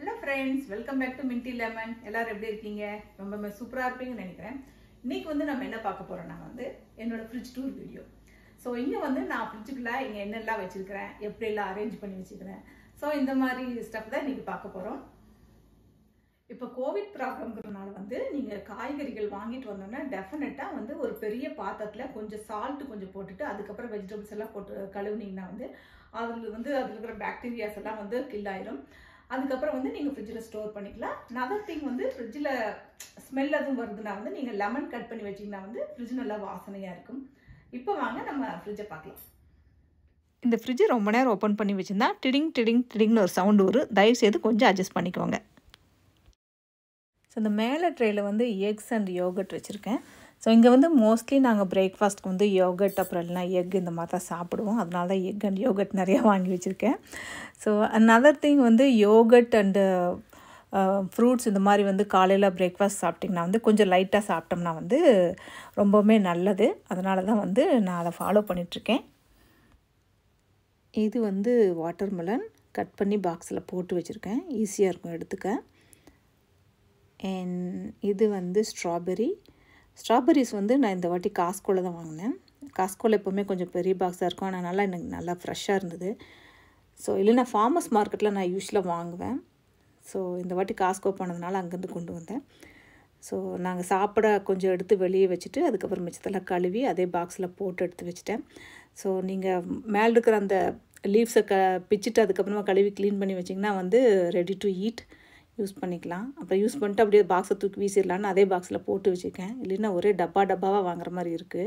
hello friends welcome back to Minty Lemon எல்லாரும் எப்படி இருக்கீங்க ரொம்ப சூப்பராக இருப்பீங்கன்னு நினைக்கிறேன் இன்னைக்கு வந்து நம்ம என்ன பார்க்க போறோம்னா வந்து என்னோட ஃப்ரிட்ஜ் டூர் வீடியோ ஸோ இங்கே வந்து நான் ஃப்ரிட்ஜுக்குள்ள இங்கே என்னெல்லாம் வச்சிருக்கிறேன் எப்படியெல்லாம் அரேஞ்ச் பண்ணி வச்சுக்கிறேன் ஸோ இந்த மாதிரி ஸ்டப் தான் இன்னைக்கு பார்க்க போகிறோம் இப்போ கோவிட் ப்ராப்ளம்ங்கிறதுனால வந்து நீங்கள் காய்கறிகள் வாங்கிட்டு வந்தோன்னா டெஃபினட்டாக வந்து ஒரு பெரிய பாத்திரத்தில் கொஞ்சம் சால்ட் கொஞ்சம் போட்டுட்டு அதுக்கப்புறம் வெஜிடபிள்ஸ் எல்லாம் போட்டு கழுவுனீங்கன்னா வந்து அதில் வந்து அதில் இருக்கிற பாக்டீரியாஸ் எல்லாம் வந்து கில் ஆயிரும் அதுக்கப்புறம் வந்து நீங்கள் ஃப்ரிட்ஜில் ஸ்டோர் பண்ணிக்கலாம் நதர் திங் வந்து ஃப்ரிட்ஜில் ஸ்மெல் எதுவும் வருதுன்னா வந்து நீங்கள் லெமன் கட் பண்ணி வச்சிங்கன்னா வந்து ஃப்ரிட்ஜ் நல்லா வாசனையாக இருக்கும் இப்போ வாங்க நம்ம ஃப்ரிட்ஜை பார்க்கலாம் இந்த ஃப்ரிட்ஜை ரொம்ப நேரம் ஓப்பன் பண்ணி வச்சுருந்தா டிடிங் டிடிங் டிடிங்னு ஒரு சவுண்டு வரும் தயவுசெய்து கொஞ்சம் அட்ஜஸ்ட் பண்ணிக்கோங்க ஸோ இந்த மேலே ட்ரேயில் வந்து எக்ஸ் அண்ட் யோகட் வச்சுருக்கேன் ஸோ இங்கே வந்து மோஸ்ட்லி நாங்கள் பிரேக்ஃபாஸ்ட்க்கு வந்து யோகட் அப்புறம் இல்லைனா எக் இந்த மாதிரி தான் சாப்பிடுவோம் அதனால தான் எக் அண்ட் யோகட் நிறையா வாங்கி வச்சுருக்கேன் ஸோ அனதர் திங் வந்து யோகட் அண்டு ஃப்ரூட்ஸ் இந்த மாதிரி வந்து காலையில் பிரேக்ஃபாஸ்ட் சாப்பிட்டிங்கன்னா வந்து கொஞ்சம் லைட்டாக சாப்பிட்டோம்னா வந்து ரொம்பவுமே நல்லது அதனால தான் வந்து நான் அதை ஃபாலோ பண்ணிகிட்ருக்கேன் இது வந்து வாட்டர்மெலன் கட் பண்ணி பாக்ஸில் போட்டு வச்சுருக்கேன் ஈஸியாக இருக்கும் எடுத்துக்க அண்ட் இது வந்து ஸ்ட்ராபெரி ஸ்ட்ராபெரிஸ் வந்து நான் இந்த வாட்டி காஸ்கோவில் தான் வாங்கினேன் காஸ்கோவில் எப்போவுமே கொஞ்சம் பெரிய பாக்ஸாக இருக்கும் ஆனால் நல்லா எனக்கு நல்லா ஃப்ரெஷ்ஷாக இருந்தது ஸோ இல்லைனா ஃபார்மர்ஸ் மார்க்கெட்டில் நான் யூஸ்வலாக வாங்குவேன் ஸோ இந்த வாட்டி காஸ்கோ போனதுனால அங்கேருந்து கொண்டு வந்தேன் ஸோ நாங்கள் சாப்பிட கொஞ்சம் எடுத்து வெளியே வச்சுட்டு அதுக்கப்புறம் மிச்சத்தெல்லாம் கழுவி அதே பாக்ஸில் போட்டு எடுத்து வச்சுட்டேன் ஸோ நீங்கள் மேலே இருக்கிற அந்த லீவ்ஸை க பிச்சுட்டு அதுக்கப்புறமா கழுவி க்ளீன் பண்ணி வச்சிங்கன்னா வந்து ரெடி டு ஈட் யூஸ் பண்ணிக்கலாம் அப்புறம் யூஸ் பண்ணிட்டு அப்படியே பாக்ஸை தூக்கி வீசிடலான்னு அதே பாக்ஸில் போட்டு வச்சுருக்கேன் இல்லைன்னா ஒரே டப்பா டப்பாவாக வாங்குற மாதிரி இருக்குது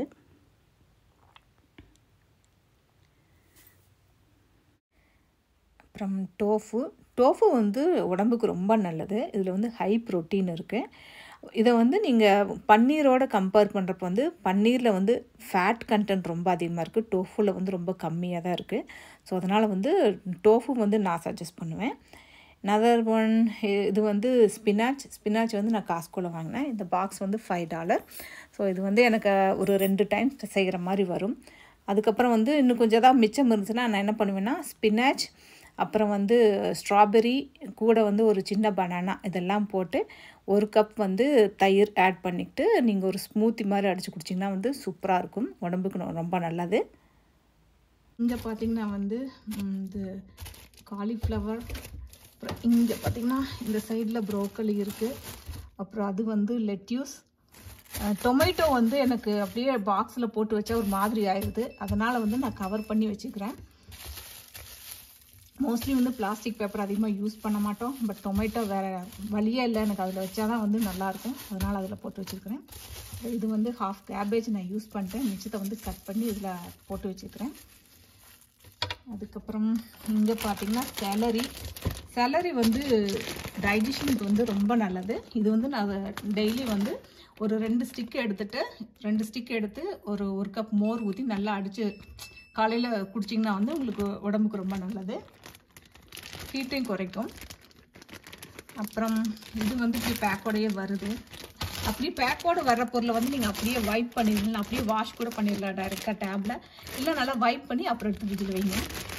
அப்புறம் டோஃபு டோஃபு வந்து உடம்புக்கு ரொம்ப நல்லது இதில் வந்து ஹை ப்ரோட்டீன் இருக்குது இதை வந்து நீங்கள் பன்னீரோட கம்பேர் பண்ணுறப்ப வந்து பன்னீரில் வந்து ஃபேட் கண்டென்ட் ரொம்ப அதிகமாக இருக்குது டோஃபுவில் வந்து ரொம்ப கம்மியாக தான் இருக்குது ஸோ அதனால் வந்து டோஃபு வந்து நான் சஜஸ்ட் பண்ணுவேன் நதர் ஒன் இது வந்து ஸ்பினாச் ஸ்பினாச் வந்து நான் காஸ்கோவில் வாங்கினேன் இந்த பாக்ஸ் வந்து ஃபைவ் டாலர் ஸோ இது வந்து எனக்கு ஒரு ரெண்டு டைம் செய்கிற மாதிரி வரும் அதுக்கப்புறம் வந்து இன்னும் கொஞ்சம் தான் மிச்சம் இருந்துச்சுன்னா நான் என்ன பண்ணுவேன்னா ஸ்பினாச் அப்புறம் வந்து ஸ்ட்ராபெரி கூட வந்து ஒரு சின்ன பனானா இதெல்லாம் போட்டு ஒரு கப் வந்து தயிர் ஆட் பண்ணிக்கிட்டு நீங்கள் ஒரு ஸ்மூத்தி மாதிரி அடித்து குடிச்சிங்கன்னா வந்து சூப்பராக இருக்கும் உடம்புக்கு ரொம்ப நல்லது இங்கே பார்த்தீங்கன்னா வந்து இது காலிஃப்ளவர் அப்புறம் இங்கே பார்த்தீங்கன்னா இந்த சைடில் ப்ரோக்கலி இருக்குது அப்புறம் அது வந்து லெட்யூஸ் டொமேட்டோ வந்து எனக்கு அப்படியே பாக்ஸில் போட்டு வச்சா ஒரு மாதிரி ஆயிடுது அதனால் வந்து நான் கவர் பண்ணி வச்சுக்கிறேன் மோஸ்ட்லி வந்து பிளாஸ்டிக் பேப்பர் அதிகமாக யூஸ் பண்ண மாட்டோம் பட் டொமேட்டோ வேறு வழியே இல்லை எனக்கு அதில் வச்சா தான் வந்து நல்லாயிருக்கும் அதனால் அதில் போட்டு வச்சுருக்கிறேன் இது வந்து ஹாஃப் கேபேஜ் நான் யூஸ் பண்ணிட்டேன் மிச்சத்தை வந்து கட் பண்ணி இதில் போட்டு வச்சுக்கிறேன் அதுக்கப்புறம் இங்கே பார்த்தீங்கன்னா சேலரி சேலரி வந்து டைஜஷனுக்கு வந்து ரொம்ப நல்லது இது வந்து நான் டெய்லி வந்து ஒரு ரெண்டு ஸ்டிக் எடுத்துட்டு ரெண்டு ஸ்டிக் எடுத்து ஒரு ஒரு கப் மோர் ஊற்றி நல்லா அடித்து காலையில் குடிச்சிங்கன்னா வந்து உங்களுக்கு உடம்புக்கு ரொம்ப நல்லது ஹீட்டையும் குறைக்கும் அப்புறம் இது வந்து இப்படி பேக்கோடையே வருது அப்படியே பேக்கோடு வர்ற பொருளை வந்து நீங்கள் அப்படியே வைப் பண்ணிடலாம் அப்படியே வாஷ் கூட பண்ணிடலாம் டைரெக்டாக டேப்பில் இல்லை நல்லா வைப் பண்ணி அப்புறம் எடுத்து ஃப்ரிட்ஜில் வைங்க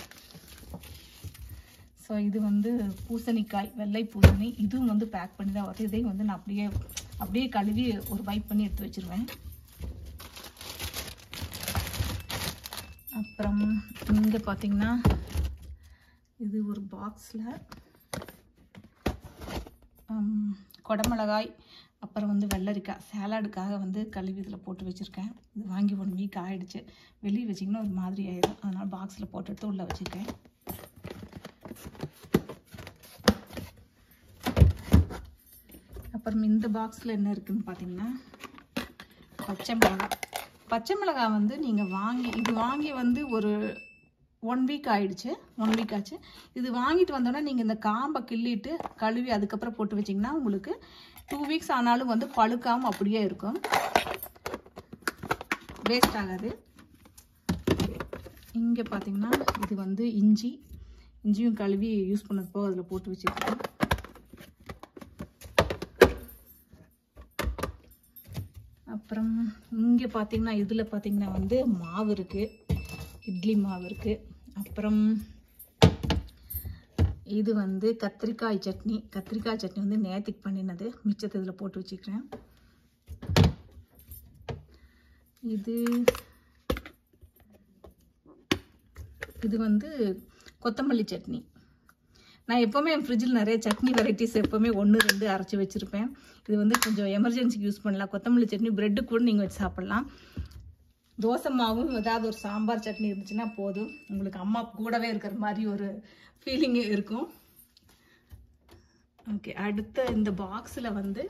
ஸோ இது வந்து பூசணிக்காய் வெள்ளை பூசணி இதுவும் வந்து பேக் பண்ணி தான் வருது இதையும் வந்து நான் அப்படியே அப்படியே கழுவி ஒரு வைப் பண்ணி எடுத்து வச்சுருவேன் அப்புறம் இங்கே பார்த்தீங்கன்னா இது ஒரு பாக்ஸில் கொடமிளகாய் அப்புறம் வந்து வெள்ளரிக்காய் சேலாடுக்காக வந்து கழுவி இதில் போட்டு வச்சுருக்கேன் இது வாங்கி ஒன் வீக் ஆகிடுச்சு வெளியே வச்சிங்கன்னா ஒரு மாதிரி ஆயிடும் அதனால் பாக்ஸில் போட்டு எடுத்து உள்ளே வச்சுருக்கேன் அப்புறம் இந்த பாக்ஸில் என்ன இருக்குதுன்னு பார்த்தீங்கன்னா பச்சை மிளகாய் பச்சை மிளகாய் வந்து நீங்கள் வாங்கி இது வாங்கி வந்து ஒரு ஒன் வீக் ஆயிடுச்சு ஒன் வீக் ஆச்சு இது வாங்கிட்டு வந்தோடனே நீங்கள் இந்த காம்பை கிள்ளிட்டு கழுவி அதுக்கப்புறம் போட்டு வச்சிங்கன்னா உங்களுக்கு டூ வீக்ஸ் ஆனாலும் வந்து பழுக்காமல் அப்படியே இருக்கும் வேஸ்ட் ஆகாது இங்கே பார்த்தீங்கன்னா இது வந்து இஞ்சி இஞ்சியும் கழுவி யூஸ் பண்ணப்போ அதில் போட்டு வச்சுருக்கேன் அப்புறம் இங்கே பார்த்தீங்கன்னா இதில் பார்த்தீங்கன்னா வந்து மாவு இருக்குது இட்லி மாவு இருக்குது அப்புறம் இது வந்து கத்திரிக்காய் சட்னி கத்திரிக்காய் சட்னி வந்து நேற்றுக்கு பண்ணினது மிச்சத்தை இதில் போட்டு வச்சுக்கிறேன் இது இது வந்து கொத்தமல்லி சட்னி நான் எப்போவுமே என் ஃப்ரிட்ஜில் நிறைய சட்னி வெரைட்டிஸ் எப்போவுமே ஒன்று ரெண்டு அரைச்சி வச்சுருப்பேன் இது வந்து கொஞ்சம் எமர்ஜென்சிக்கு யூஸ் பண்ணலாம் கொத்தமல்லி சட்னி ப்ரெட்டு கூட நீங்கள் வச்சு சாப்பிட்லாம் தோசை மாவும் ஏதாவது ஒரு சாம்பார் சட்னி இருந்துச்சுன்னா போதும் உங்களுக்கு அம்மா கூடவே இருக்கிற மாதிரி ஒரு ஃபீலிங்கே இருக்கும் ஓகே அடுத்த இந்த பாக்ஸில் வந்து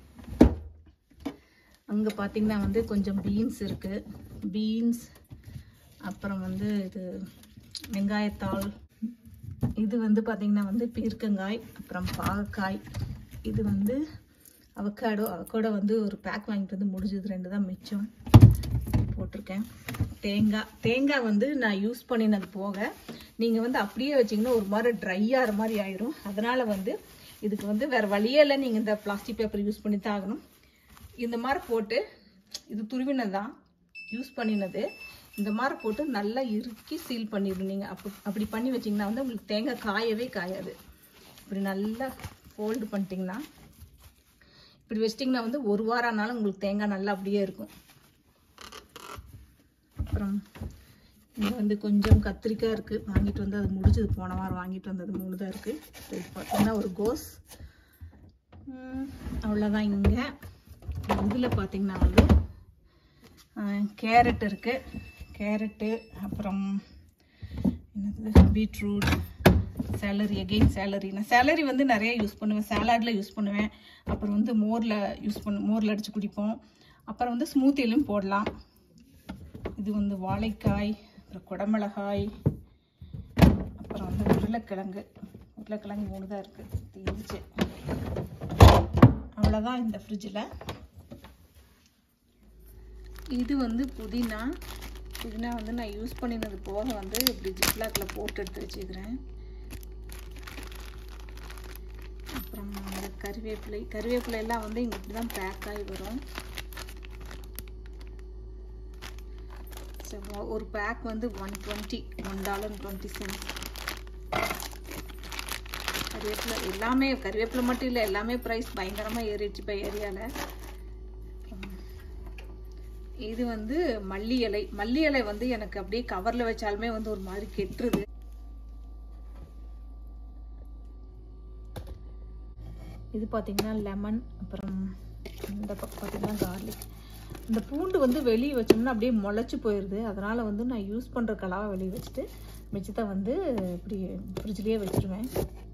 அங்கே பார்த்தீங்கன்னா வந்து கொஞ்சம் பீன்ஸ் இருக்குது பீன்ஸ் அப்புறம் வந்து இது வெங்காயத்தாள் இது வந்து பார்த்திங்கன்னா வந்து பீர்க்கங்காய் அப்புறம் பாகக்காய் இது வந்து அவக்காடோ அவக்காடோ வந்து ஒரு பேக் வாங்கிட்டு வந்து முடிஞ்சது ரெண்டு தான் மிச்சம் போட்டிருக்கேன் தேங்காய் தேங்காய் வந்து நான் யூஸ் பண்ணினது போக நீங்கள் வந்து அப்படியே வச்சிங்கன்னா ஒரு மாதிரி ட்ரை ஆகிற மாதிரி ஆயிரும் அதனால் வந்து இதுக்கு வந்து வேறு வழியே இல்லை நீங்கள் இந்த பிளாஸ்டிக் பேப்பர் யூஸ் பண்ணி தான் ஆகணும் இந்த மாதிரி போட்டு இது துருவினது தான் யூஸ் பண்ணினது இந்த மாதிரி போட்டு நல்லா இறுக்கி சீல் பண்ணிடணும் நீங்கள் அப்படி அப்படி பண்ணி வச்சிங்கன்னா வந்து உங்களுக்கு தேங்காய் காயவே காயாது இப்படி நல்லா ஃபோல்டு பண்ணிட்டீங்கன்னா இப்படி வச்சிட்டிங்கன்னா வந்து ஒரு வாரம் ஆனாலும் உங்களுக்கு தேங்காய் நல்லா அப்படியே இருக்கும் அப்புறம் இங்கே வந்து கொஞ்சம் கத்திரிக்காய் இருக்குது வாங்கிட்டு வந்து அது முடிஞ்சது போன வாரம் வாங்கிட்டு வந்தது மூணு தான் இருக்குது இது பார்த்தீங்கன்னா ஒரு கோஸ் அவ்வளோதான் இங்கே இதில் பார்த்தீங்கன்னா வந்து கேரட் இருக்குது கேரட்டு அப்புறம் என்னது பீட்ரூட் சேலரி அகெயின் சேலரி நான் சேலரி வந்து நிறைய யூஸ் பண்ணுவேன் சாலாடில் யூஸ் பண்ணுவேன் அப்புறம் வந்து மோரில் யூஸ் பண்ண மோரில் அடித்து குடிப்போம் அப்புறம் வந்து ஸ்மூத்தியிலும் போடலாம் இது வந்து வாழைக்காய் அப்புறம் குடமிளகாய் அப்புறம் வந்து உருளைக்கிழங்கு உருளைக்கிழங்கு மூணு தான் இருக்குது தீர்ந்துச்சு அவ்வளோதான் இந்த ஃப்ரிட்ஜில் இது வந்து புதினா புதினா வந்து நான் யூஸ் பண்ணினது போக வந்து இப்படி ஜிப்லாக்கில் போட்டு எடுத்து வச்சுக்கிறேன் அப்புறம் அந்த கருவேப்பிலை கருவேப்பிலை எல்லாம் வந்து இங்கே இப்படி தான் பேக் ஆகி வரும் ஒரு பேக் வந்து one twenty one dollar twenty cent கருவேப்பிலை எல்லாமே கருவேப்பிலை மட்டும் இல்லை எல்லாமே ப்ரைஸ் பயங்கரமாக ஏறிடுச்சு இப்போ ஏரியாவில் இது வந்து மல்லி இலை மல்லி இலை வந்து எனக்கு அப்படியே கவரில் வச்சாலுமே வந்து ஒரு மாதிரி கெட்டுருது இது பார்த்தீங்கன்னா லெமன் அப்புறம் இந்த பக்கம் பார்த்தீங்கன்னா கார்லிக் இந்த பூண்டு வந்து வெளியே வச்சோம்னா அப்படியே முளைச்சி போயிடுது அதனால் வந்து நான் யூஸ் பண்ணுற கலாவை வெளியே வச்சுட்டு மிச்சத்தை வந்து இப்படி ஃப்ரிட்ஜ்லேயே வச்சுருவேன்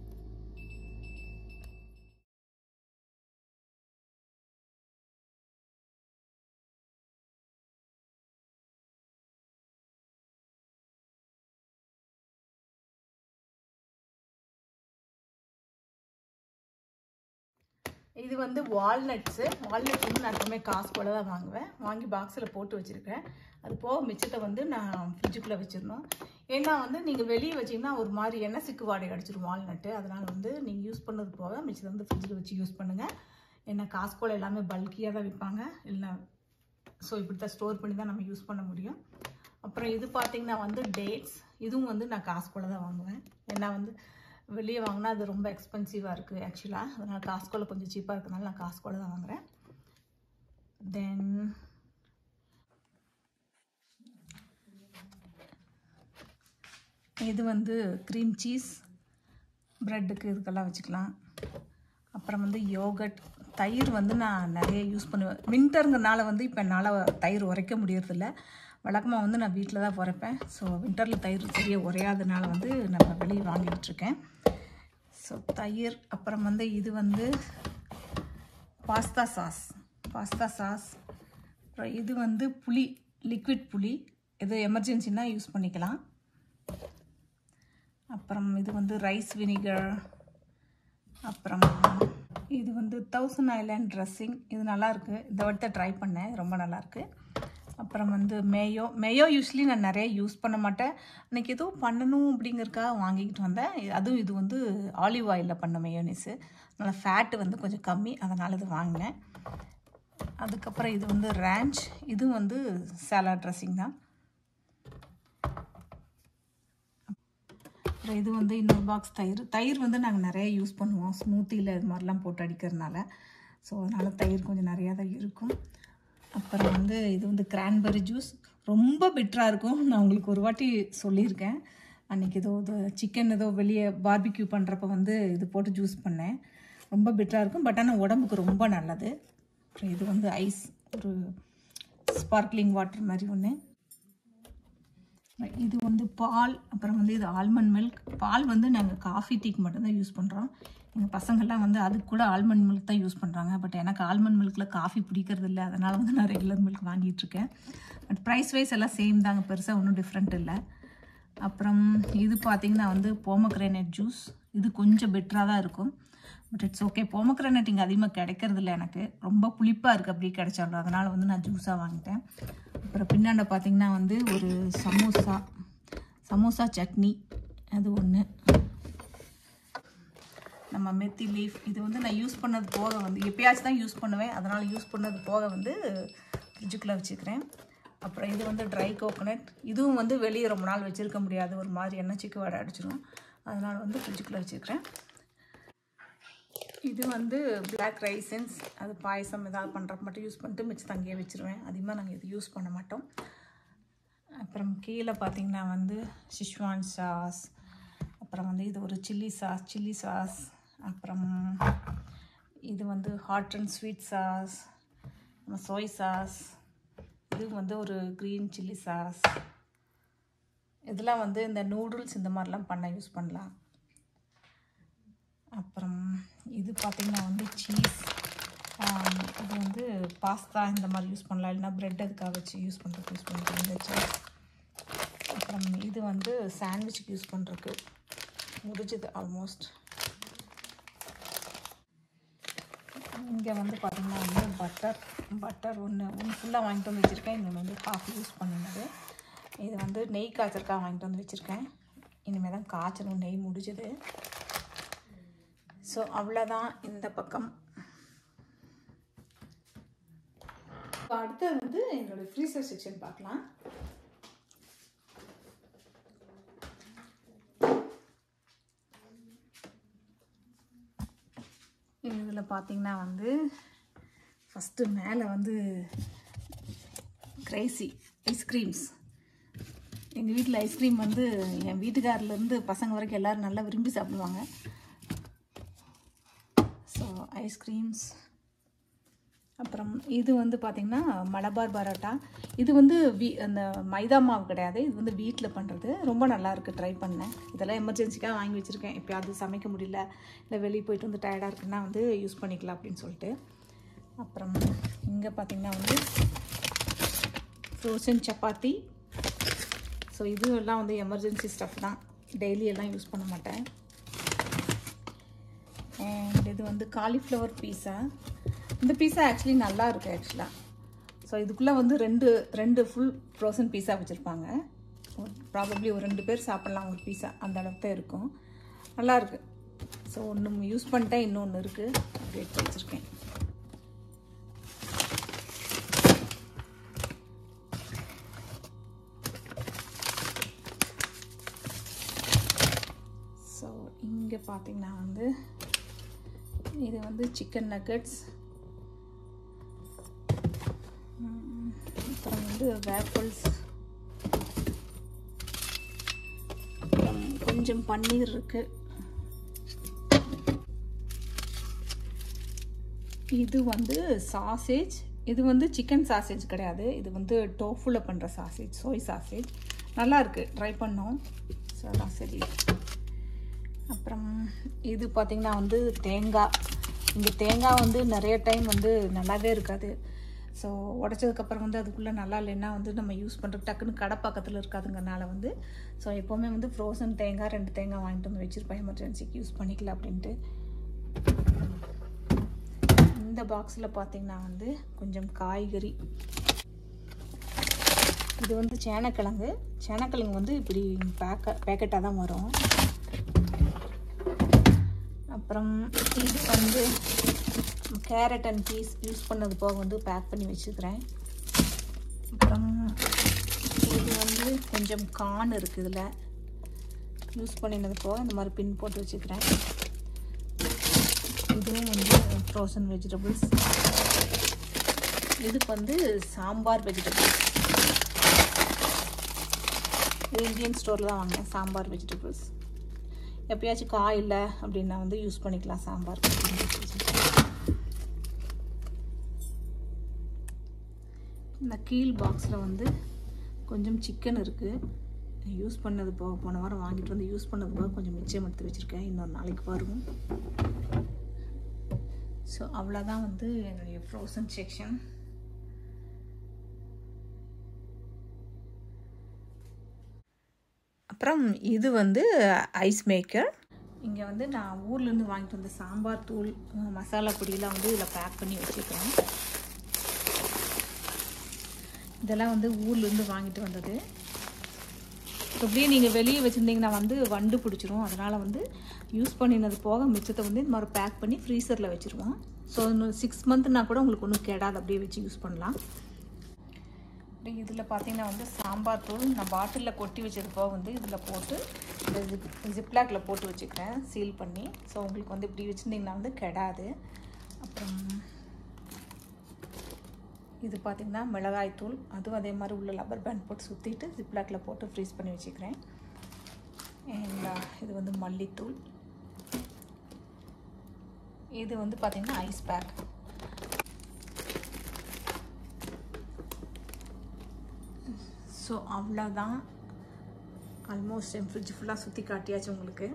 இது வந்து வால்நட்ஸு வால்நட்ஸ் வந்து நான் எப்பவுமே காசு போல தான் வாங்குவேன் வாங்கி பாக்ஸில் போட்டு வச்சுருக்கேன் அது போக மிச்சத்தை வந்து நான் ஃப்ரிட்ஜுக்குள்ளே வச்சிடணும் ஏன்னா வந்து நீங்கள் வெளியே வச்சிங்கன்னா ஒரு மாதிரி எண்ணெய் சிக்கு வாடகை அடிச்சிடும் வால்நட்டு அதனால் வந்து நீங்கள் யூஸ் பண்ணது போக மிச்சத்தை வந்து ஃப்ரிட்ஜில் வச்சு யூஸ் பண்ணுங்கள் ஏன்னா காஸ்கோல எல்லாமே பல்கியாக தான் விற்பாங்க இல்லை ஸோ இப்படி தான் ஸ்டோர் பண்ணி தான் நம்ம யூஸ் பண்ண முடியும் அப்புறம் இது பார்த்திங்கன்னா வந்து டேட்ஸ் இதுவும் வந்து நான் காஸ்கோல தான் வாங்குவேன் ஏன்னா வந்து வெளியே வாங்கினா அது ரொம்ப எக்ஸ்பென்சிவாக இருக்குது ஆக்சுவலாக அதனால் காஸ்கோவில் கொஞ்சம் சீப்பாக இருக்கிறதுனால நான் காஸ்கோவில் தான் வாங்குகிறேன் தென் இது வந்து க்ரீம் சீஸ் ப்ரெட்டுக்கு இதுக்கெல்லாம் வச்சுக்கலாம் அப்புறம் வந்து யோகட் தயிர் வந்து நான் நிறைய யூஸ் பண்ணுவேன் வின்டருங்கிறனால வந்து இப்போ என்னால் தயிர் உரைக்க முடியறதில்ல வழக்கமாக வந்து நான் வீட்டில் தான் உரைப்பேன் ஸோ வின்டரில் தயிர் சரியாக உரையாதனால வந்து நம்ம வெளியே வாங்கிட்டு இருக்கேன் ஸோ தயிர் அப்புறம் வந்து இது வந்து பாஸ்தா சாஸ் பாஸ்தா சாஸ் அப்புறம் இது வந்து புளி லிக்விட் புளி எது எமர்ஜென்சின்னா யூஸ் பண்ணிக்கலாம் அப்புறம் இது வந்து ரைஸ் வினிகர் அப்புறம் இது வந்து தௌசண்ட் ஐலாண்ட் ட்ரெஸ்ஸிங் இது நல்லாயிருக்கு இந்த வட்டத்தை ட்ரை பண்ணேன் ரொம்ப நல்லாயிருக்கு அப்புறம் வந்து மேயோ மேயோ யூஸ்வலி நான் நிறைய யூஸ் பண்ண மாட்டேன் அன்றைக்கி ஏதோ பண்ணணும் அப்படிங்கிறக்காக வாங்கிக்கிட்டு வந்தேன் அதுவும் இது வந்து ஆலிவ் ஆயிலில் பண்ண மேயோனிஸு அதனால் ஃபேட்டு வந்து கொஞ்சம் கம்மி அதனால் இது வாங்கினேன் அதுக்கப்புறம் இது வந்து ரேஞ்ச் இதுவும் வந்து சாலா ட்ரெஸ்ஸிங் தான் அப்புறம் இது வந்து இன்னொரு பாக்ஸ் தயிர் தயிர் வந்து நாங்கள் நிறைய யூஸ் பண்ணுவோம் ஸ்மூத்தியில் இது மாதிரிலாம் போட்டு அடிக்கிறதுனால ஸோ அதனால் தயிர் கொஞ்சம் நிறையா தான் இருக்கும் அப்புறம் வந்து இது வந்து கிரான்பெரி ஜூஸ் ரொம்ப பெட்டராக இருக்கும் நான் உங்களுக்கு ஒரு வாட்டி சொல்லியிருக்கேன் அன்றைக்கி ஏதோ இது சிக்கன் ஏதோ வெளியே பார்பிக்யூ பண்ணுறப்ப வந்து இது போட்டு ஜூஸ் பண்ணேன் ரொம்ப பெட்டராக இருக்கும் பட் ஆனால் உடம்புக்கு ரொம்ப நல்லது அப்புறம் இது வந்து ஐஸ் ஒரு ஸ்பார்க்லிங் வாட்டர் மாதிரி ஒன்று இது வந்து பால் அப்புறம் வந்து இது ஆல்மண்ட் மில்க் பால் வந்து நாங்கள் காஃபி டீக்கு மட்டும்தான் யூஸ் பண்ணுறோம் எங்கள் பசங்கள்லாம் வந்து அதுக்கு கூட ஆல்மண்ட் மில்க் தான் யூஸ் பண்ணுறாங்க பட் எனக்கு ஆல்மண்ட் மில்கில் காஃபி பிடிக்கிறது இல்லை அதனால் வந்து நான் ரெகுலர் மில்க் வாங்கிட்டுருக்கேன் பட் ப்ரைஸ் வைஸ் எல்லாம் சேம் தாங்க பெருசாக ஒன்றும் டிஃப்ரெண்ட் இல்லை அப்புறம் இது பார்த்திங்கன்னா வந்து போமக்ரேனட் ஜூஸ் இது கொஞ்சம் பெட்டராக தான் இருக்கும் பட் இட்ஸ் ஓகே போமக்ரேனட் இங்கே அதிகமாக கிடைக்கிறது இல்லை எனக்கு ரொம்ப புளிப்பாக இருக்குது அப்படி கிடைச்சாலும் அதனால் வந்து நான் ஜூஸாக வாங்கிட்டேன் அப்புறம் பின்னாண்ட பார்த்திங்கன்னா வந்து ஒரு சமோசா சமோசா சட்னி அது ஒன்று நம்ம மெத்தி லீஃப் இது வந்து நான் யூஸ் பண்ணது போக வந்து எப்பயாச்சும் தான் யூஸ் பண்ணுவேன் அதனால் யூஸ் பண்ணது போக வந்து ஃப்ரிட்ஜுக்குள்ளே வச்சுக்கிறேன் அப்புறம் இது வந்து ட்ரை கோகோனட் இதுவும் வந்து வெளியே ரொம்ப நாள் வச்சுருக்க முடியாது ஒரு மாதிரி எண்ணெய் சிக்கு வடை அடிச்சிடும் அதனால் வந்து ஃப்ரிட்ஜுக்குள்ளே வச்சுக்கிறேன் இது வந்து பிளாக் ரைசன்ஸ் அது பாயசம் ஏதாவது பண்ணுறப்ப மட்டும் யூஸ் பண்ணிட்டு மிச்சம் தங்கியே வச்சுருவேன் அதிகமாக நாங்கள் இது யூஸ் பண்ண மாட்டோம் அப்புறம் கீழே பார்த்திங்கன்னா வந்து ஷிஷ்வான் சாஸ் அப்புறம் வந்து இது ஒரு சில்லி சாஸ் சில்லி சாஸ் அப்புறம் இது வந்து hot and sweet sauce soy sauce இது வந்து ஒரு க்ரீன் சில்லி சாஸ் இதெல்லாம் வந்து இந்த நூடுல்ஸ் இந்த மாதிரிலாம் பண்ண யூஸ் பண்ணலாம் அப்புறம் இது பார்த்திங்கன்னா வந்து சீஸ் இது வந்து பாஸ்தா இந்த மாதிரி யூஸ் பண்ணலாம் இல்லைனா ப்ரெட் அதுக்காக வச்சு யூஸ் பண்ணுறதுக்கு யூஸ் பண்ணுறது இந்த சீஸ் அப்புறம் இது வந்து சாண்ட்விச்சுக்கு யூஸ் பண்ணுறதுக்கு முடிஞ்சது ஆல்மோஸ்ட் இங்கே வந்து பார்த்திங்கன்னா வந்து பட்டர் பட்டர் ஒன்று ஒன்று ஃபுல்லாக வாங்கிட்டு வந்து வச்சுருக்கேன் இன்னொன்று வந்து ஹாஃப் யூஸ் பண்ணினது இது வந்து நெய் காய்ச்சறக்காக வாங்கிட்டு வந்து வச்சுருக்கேன் இனிமேல் தான் காய்ச்சணும் நெய் முடிஞ்சது ஸோ அவ்வளோதான் இந்த பக்கம் அடுத்தது வந்து எங்களோட ஃப்ரீசர் செக்ஷன் பார்க்கலாம் இதில் பார்த்தீங்கன்னா வந்து ஃபஸ்ட்டு மேலே வந்து கிரேசி ஐஸ்கிரீம்ஸ் எங்கள் வீட்டில் ஐஸ்கிரீம் வந்து என் வீட்டுக்காரிலேருந்து பசங்க வரைக்கும் எல்லோரும் நல்லா விரும்பி சாப்பிடுவாங்க ஸோ ஐஸ்கிரீம்ஸ் அப்புறம் இது வந்து பார்த்திங்கன்னா மலபார் பரோட்டா இது வந்து வீ அந்த மைதா மாவு கிடையாது இது வந்து வீட்டில் பண்ணுறது ரொம்ப நல்லாயிருக்கு ட்ரை பண்ணேன் இதெல்லாம் எமர்ஜென்சிக்காக வாங்கி வச்சுருக்கேன் எப்போயாவது சமைக்க முடியல இல்லை வெளியே போயிட்டு வந்து டயர்டாக இருக்குன்னா வந்து யூஸ் பண்ணிக்கலாம் அப்படின்னு சொல்லிட்டு அப்புறம் இங்கே பார்த்திங்கன்னா வந்து ஃப்ரோசன் சப்பாத்தி ஸோ இது எல்லாம் வந்து எமர்ஜென்சி ஸ்டஃப் தான் டெய்லி எல்லாம் யூஸ் பண்ண மாட்டேன் அண்ட் இது வந்து காலிஃப்ளவர் பீஸா இந்த பீஸா ஆக்சுவலி நல்லா இருக்குது ஆக்சுவலாக ஸோ இதுக்குள்ளே வந்து ரெண்டு ரெண்டு ஃபுல் ப்ரோசன் பீஸா வச்சுருப்பாங்க ப்ராபப்ளி ஒரு ரெண்டு பேர் சாப்பிட்லாம் ஒரு பீஸா அந்த அளவுக்கு தான் இருக்கும் நல்லாயிருக்கு ஸோ ஒன்று யூஸ் பண்ணிட்டேன் இன்னொன்று இருக்குது அப்படி எடுத்து வச்சுருக்கேன் ஸோ இங்கே பார்த்தீங்கன்னா வந்து இது வந்து சிக்கன் நக்கட்ஸ் அப்புறம் வந்து வேப்பிள்ஸ் அப்புறம் கொஞ்சம் பன்னீர் இருக்கு இது வந்து சாசேஜ் இது வந்து சிக்கன் சாசேஜ் கிடையாது இது வந்து டோஃபுல பண்ணுற சாசேஜ் சோய் சாசேஜ் நல்லா இருக்கு ட்ரை பண்ணோம் ஸோ அதான் சரி அப்புறம் இது பார்த்திங்கன்னா வந்து தேங்காய் இங்கே தேங்காய் வந்து நிறைய டைம் வந்து நல்லாவே இருக்காது ஸோ உடச்சதுக்கப்புறம் வந்து அதுக்குள்ளே நல்லா இல்லைன்னா வந்து நம்ம யூஸ் பண்ணுறதுக்கு டக்குன்னு கடை பக்கத்தில் இருக்காதுங்கனால வந்து ஸோ எப்போவுமே வந்து ஃப்ரோசன் தேங்காய் ரெண்டு தேங்காய் வாங்கிட்டு வந்து வச்சுருப்பேன் எமர்ஜென்சிக்கு யூஸ் பண்ணிக்கலாம் அப்படின்ட்டு இந்த பாக்ஸில் பார்த்திங்கன்னா வந்து கொஞ்சம் காய்கறி இது வந்து சேனக்கிழங்கு சேனக்கிழங்கு வந்து இப்படி பேக்க பேக்கெட்டாக தான் வரும் அப்புறம் இது வந்து கேரட் அண்ட் பீஸ் யூஸ் பண்ணது போக வந்து பேக் பண்ணி வச்சுக்கிறேன் அப்புறம் இது வந்து கொஞ்சம் கார்ன் இருக்குது இதில் யூஸ் பண்ணினது போக இந்த மாதிரி பின் போட்டு வச்சுக்கிறேன் இதுவும் வந்து ஃப்ரோசன் வெஜிடபிள்ஸ் இதுக்கு வந்து சாம்பார் வெஜிடபிள்ஸ் இது இந்தியன் ஸ்டோரில் தான் வாங்கினேன் சாம்பார் வெஜிடபிள்ஸ் எப்பயாச்சும் காய் இல்லை அப்படின்னா வந்து யூஸ் பண்ணிக்கலாம் சாம்பார் இந்த கீழ் பாக்ஸில் வந்து கொஞ்சம் சிக்கன் இருக்குது யூஸ் பண்ணது போக போன வாரம் வாங்கிட்டு வந்து யூஸ் பண்ணது போக கொஞ்சம் மிச்சம் எடுத்து வச்சுருக்கேன் இன்னொரு நாளைக்கு வரும் ஸோ அவ்வளோதான் வந்து என்னுடைய ஃப்ரோசன் செக்ஷன் அப்புறம் இது வந்து ஐஸ் மேக்கர் இங்கே வந்து நான் ஊர்லேருந்து வாங்கிட்டு வந்த சாம்பார் தூள் மசாலா பொடியெல்லாம் வந்து இதில் பேக் பண்ணி வச்சுருக்கேன் இதெல்லாம் வந்து ஊர்லேருந்து வாங்கிட்டு வந்தது அப்படியே நீங்கள் வெளியே வச்சுருந்தீங்கன்னா வந்து வண்டு பிடிச்சிரும் அதனால் வந்து யூஸ் பண்ணினது போக மிச்சத்தை வந்து இந்த மாதிரி பேக் பண்ணி ஃப்ரீசரில் வச்சுருவோம் ஸோ இன்னும் சிக்ஸ் மந்த்னா கூட உங்களுக்கு ஒன்றும் கெடாது அப்படியே வச்சு யூஸ் பண்ணலாம் இதில் பார்த்தீங்கன்னா வந்து சாம்பார் தூள் நான் பாட்டிலில் கொட்டி வச்சது போக வந்து இதில் போட்டு இந்த ஜிப் ஜிப்லாக்கில் போட்டு வச்சுக்கிறேன் சீல் பண்ணி ஸோ உங்களுக்கு வந்து இப்படி வச்சுருந்தீங்கன்னா வந்து கெடாது அப்புறம் இது பார்த்திங்கன்னா மிளகாய் தூள் அதுவும் அதே மாதிரி உள்ள லப்பர் பேண்ட் போட்டு சுற்றிட்டு ஜிப்லாக்கில் போட்டு ஃப்ரீஸ் பண்ணி வச்சுக்கிறேன் அண்ட் இது வந்து மல்லித்தூள் இது வந்து பார்த்திங்கன்னா ஐஸ் பேக் ஸோ அவ்வளோதான் ஆல்மோஸ்ட் என் ஃப்ரிட்ஜ் ஃபுல்லாக சுற்றி காட்டியாச்சு உங்களுக்கு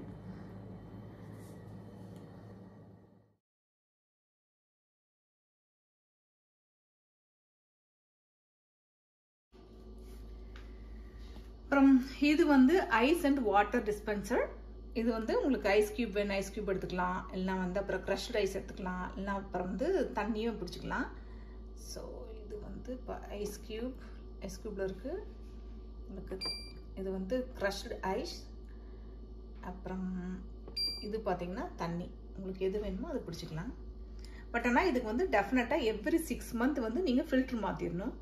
அப்புறம் இது வந்து ஐஸ் அண்ட் வாட்டர் டிஸ்பென்சர் இது வந்து உங்களுக்கு ஐஸ் கியூப் வேணும் ஐஸ் கியூப் எடுத்துக்கலாம் இல்லைனா வந்து அப்புறம் க்ரஷ்டு ஐஸ் எடுத்துக்கலாம் இல்லைனா அப்புறம் வந்து தண்ணியும் பிடிச்சிக்கலாம் ஸோ இது வந்து இப்போ ஐஸ் கியூப் ஐஸ் கியூப்பில் இருக்குது உங்களுக்கு இது வந்து க்ரஷ்டு ஐஸ் அப்புறம் இது பார்த்திங்கன்னா தண்ணி உங்களுக்கு எது வேணுமோ அது பிடிச்சிக்கலாம் பட் ஆனால் இதுக்கு வந்து டெஃபினட்டாக எவ்ரி சிக்ஸ் மந்த் வந்து நீங்கள் ஃபில்ட்ரு மாற்றிடணும்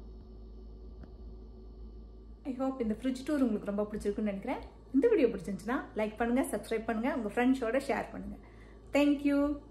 ஐ ஹோப் இந்த ஃப்ரிட்ஜ் டூர் உங்களுக்கு ரொம்ப பிடிச்சிருக்குன்னு நினைக்கிறேன் இந்த வீடியோ பிடிச்சிருந்துச்சுன்னா லைக் பண்ணுங்கள் சப்ஸ்கிரைப் பண்ணுங்கள் உங்கள் ஃப்ரெண்ட்ஸோட ஷேர் பண்ணுங்கள் தேங்க்யூ